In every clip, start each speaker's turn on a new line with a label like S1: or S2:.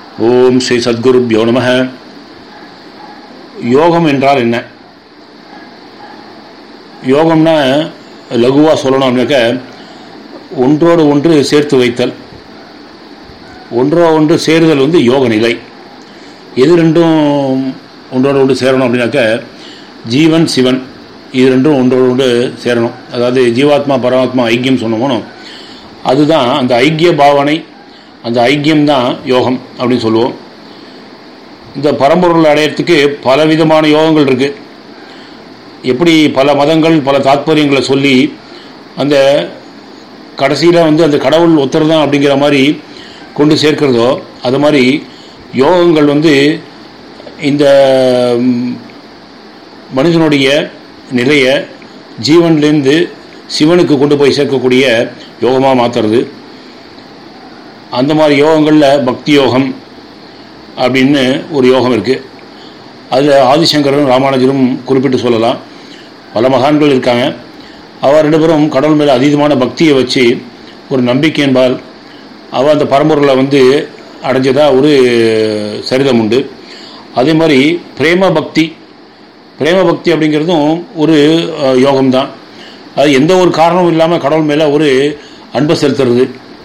S1: ஓம் ஸ்ரீ சத்குருப்யோ நம யோகம் என்றால் என்ன யோகம்னா லகுவாக சொல்லணும் அப்படின்னாக்க ஒன்றோடு ஒன்று சேர்த்து வைத்தல் ஒன்றோ ஒன்று சேருதல் வந்து யோக நிலை எது ரெண்டும் ஒன்றோடு ஒன்று சேரணும் அப்படின்னாக்க ஜீவன் சிவன் இது ரெண்டும் ஒன்றோடு ஒன்று சேரணும் அதாவது ஜீவாத்மா பரமாத்மா ஐக்கியம் சொன்னோமோ அதுதான் அந்த ஐக்கிய பாவனை அந்த ஐக்கியம் தான் யோகம் அப்படின்னு சொல்லுவோம் இந்த பரம்பொருள் அடையறதுக்கு பலவிதமான யோகங்கள் இருக்குது எப்படி பல மதங்கள் பல தாத்பரியங்களை சொல்லி அந்த கடைசியில் வந்து அந்த கடவுள் ஒருத்தர் தான் அப்படிங்கிற மாதிரி கொண்டு சேர்க்கிறதோ அது மாதிரி யோகங்கள் வந்து இந்த ம், மனிதனுடைய நிலையை ஜீவன்லேருந்து சிவனுக்கு கொண்டு போய் சேர்க்கக்கூடிய யோகமாக மாற்றுறது அந்த மாதிரி யோகங்களில் பக்தி யோகம் அப்படின்னு ஒரு யோகம் இருக்குது அதில் ஆதிசங்கரும் ராமானுஜரும் குறிப்பிட்டு சொல்லலாம் பல மகான்கள் இருக்காங்க அவர் ரெண்டு பேரும் கடவுள் மேலே அதீதமான பக்தியை வச்சு ஒரு நம்பிக்கை என்பால் அவள் அந்த பரம்பொருளை வந்து அடைஞ்சதா ஒரு சரிதம் உண்டு அதே மாதிரி பிரேம பக்தி பிரேம பக்தி அப்படிங்கிறதும் ஒரு அஹ், யோகம்தான் அது எந்த ஒரு காரணமும் இல்லாமல் கடவுள் மேலே ஒரு அன்பை செலுத்துறது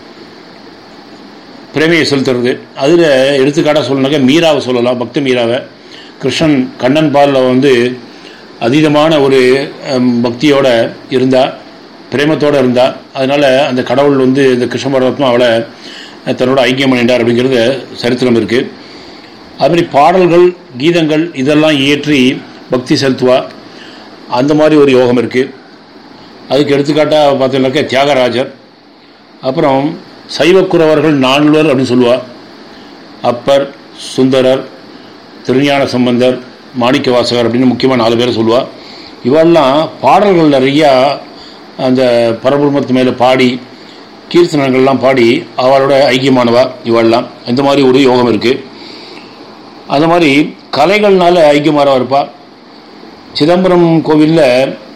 S1: பிரேமையை செலுத்துறது அதில் எடுத்துக்காட்டாக சொல்லணுனாக்க மீராவை சொல்லலாம் பக்த மீராவை கிருஷ்ணன் கண்ணன் பாலில் வந்து அதீதமான ஒரு ஹம், பக்தியோட இருந்தா பிரேமத்தோடு இருந்தா அதனால் அந்த கடவுள் வந்து இந்த கிருஷ்ண பரமாத்மா அவளை தன்னோட ஐக்கியம் பண்ணிட்டார் அப்படிங்கிறது சரித்திரம் இருக்குது அதுமாதிரி பாடல்கள் கீதங்கள் இதெல்லாம் இயற்றி பக்தி செலுத்துவா அந்த மாதிரி ஒரு யோகம் இருக்குது அதுக்கு எடுத்துக்காட்டாக பார்த்தீங்கன்னாக்கா தியாகராஜர் அப்புறம் சைவக்குறவர்கள் நால்வர் அப்படின்னு சொல்லுவா அப்பர் சுந்தரர் திருஞான சம்பந்தர் மாணிக்க வாசகர் அப்படின்னு முக்கியமாக நாலு பேரை சொல்லுவா இவெல்லாம் பாடல்கள் நிறையா அந்த பரபிரம்மத்து மேலே பாடி கீர்த்தனங்கள்லாம் பாடி அவளோட ஐக்கியமானவா இவெல்லாம் இந்த மாதிரி ஒரு யோகம் இருக்குது அந்த மாதிரி கலைகள்னால ஐக்கியமானவா இருப்பா சிதம்பரம் கோவிலில்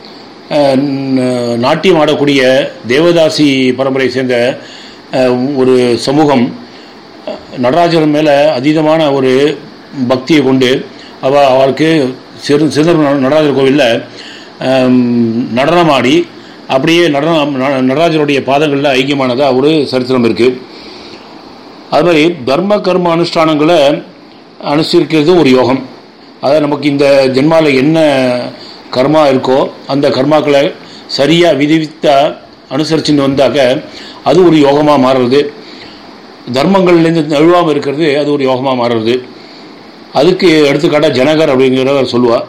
S1: நாட்டியம் ஆடக்கூடிய தேவதாசி பரம்பரையை சேர்ந்த அஹ், ஒரு சமூகம் அஹ், நடராஜர் மேலே அதீதமான ஒரு பக்தியை கொண்டு அவ அவளுக்கு சிறு சிதம்பரம் நடராஜர் கோவிலில் நடனமாடி அப்படியே நடனம் ந- நடராஜருடைய பாதங்களில் ஐக்கியமானதாக ஒரு சரித்திரம் இருக்குது அது மாதிரி தர்ம கர்ம அனுஷ்டானங்களை அனுசரிக்கிறது ஒரு யோகம் அதாவது நமக்கு இந்த ஜென்மாவில் என்ன கர்மா இருக்கோ அந்த கர்மாக்களை சரியாக விதிவித்தா அனுசரிச்சுட்டு வந்தாக்க அது ஒரு யோகமாக மாறுறது தர்மங்கள்லேருந்து நழுவாமல் இருக்கிறது அது ஒரு யோகமாக மாறுறது அதுக்கு எடுத்துக்காட்டாக ஜனகர் அப்படிங்கிறவர் சொல்லுவார்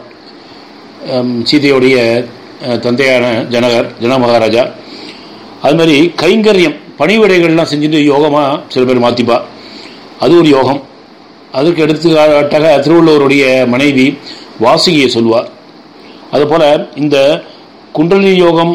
S1: சீதையுடைய அஹ், தந்தையான ஜனகர் ஜன மகாராஜா அது மாதிரி கைங்கரியம் பணிவிடைகள்லாம் செஞ்சுட்டு யோகமாக சில பேர் மாற்றிப்பா அது ஒரு யோகம் அதுக்கு எடுத்துக்காட்டாக திருவள்ளுவருடைய மனைவி வாசுகியை சொல்லுவார் அதுபோல் இந்த குண்டலினி யோகம்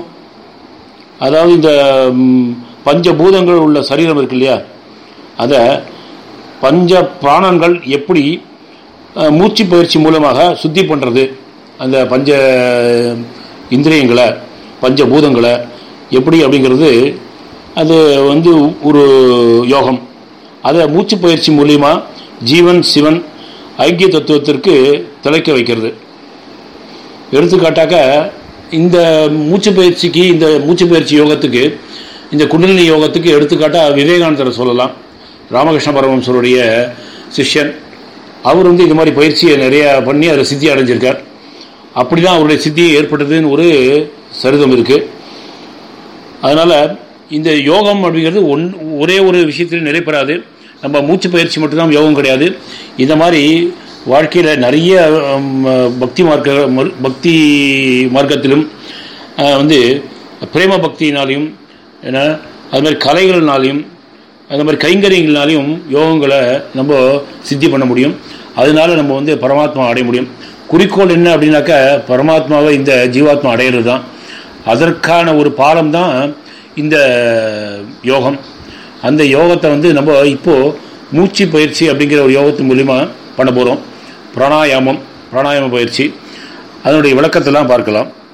S1: அதாவது இந்த ம், பஞ்சபூதங்கள் உள்ள சரீரம் இருக்கு இல்லையா அதை பஞ்ச பிராணங்கள் எப்படி அஹ், மூச்சு பயிற்சி மூலமாக சுத்தி பண்ணுறது அந்த பஞ்ச இந்திரியங்களை பஞ்சபூதங்களை எப்படி அப்படிங்கிறது அது வந்து ஒரு யோகம் அதை மூச்சு பயிற்சி மூலியமா ஜீவன் சிவன் ஐக்கிய தத்துவத்திற்கு திளைக்க வைக்கிறது எடுத்துக்காட்டாக்க இந்த மூச்சு பயிற்சிக்கு இந்த மூச்சு பயிற்சி யோகத்துக்கு இந்த குண்டலினி யோகத்துக்கு எடுத்துக்காட்டாக விவேகானந்தரை சொல்லலாம் ராமகிருஷ்ண பரமஹம்சருடைய சிஷ்யன் அவர் வந்து இந்த மாதிரி பயிற்சியை நிறைய பண்ணி அதில் சித்தி அடைஞ்சிருக்கார் அப்படி தான் அவருடைய சித்தி ஏற்பட்டதுன்னு ஒரு சரிதம் இருக்குது அதனால் இந்த யோகம் அப்படிங்கிறது ஒன் ஒரே ஒரு விஷயத்தில் நிலைப்பெறாது நம்ம மூச்சு பயிற்சி மட்டும்தான் யோகம் கிடையாது இந்த மாதிரி வாழ்க்கையில் நிறைய ஹம், பக்தி மார்க்க மர்- பக்தி மார்க்கத்திலும் அஹ், வந்து பிரேம பக்தியினாலையும் ஏன்னா அது மாதிரி கலைகள்னாலையும் அந்த மாதிரி கைங்கரியங்கள்னாலையும் யோகங்களை நம்ம சித்தி பண்ண முடியும் அதனால நம்ம வந்து பரமாத்மா அடைய முடியும் குறிக்கோள் என்ன அப்படின்னாக்கா பரமாத்மாவை இந்த ஜீவாத்மா அடையிறது தான் அதற்கான ஒரு பாலம் தான் இந்த யோகம் அந்த யோகத்தை வந்து நம்ம இப்போ மூச்சு பயிற்சி அப்படிங்கிற ஒரு யோகத்தின் மூலிமா பண்ண போகிறோம் பிராணாயாமம் பிராணாயாம பயிற்சி அதனுடைய விளக்கத்தெல்லாம் பார்க்கலாம்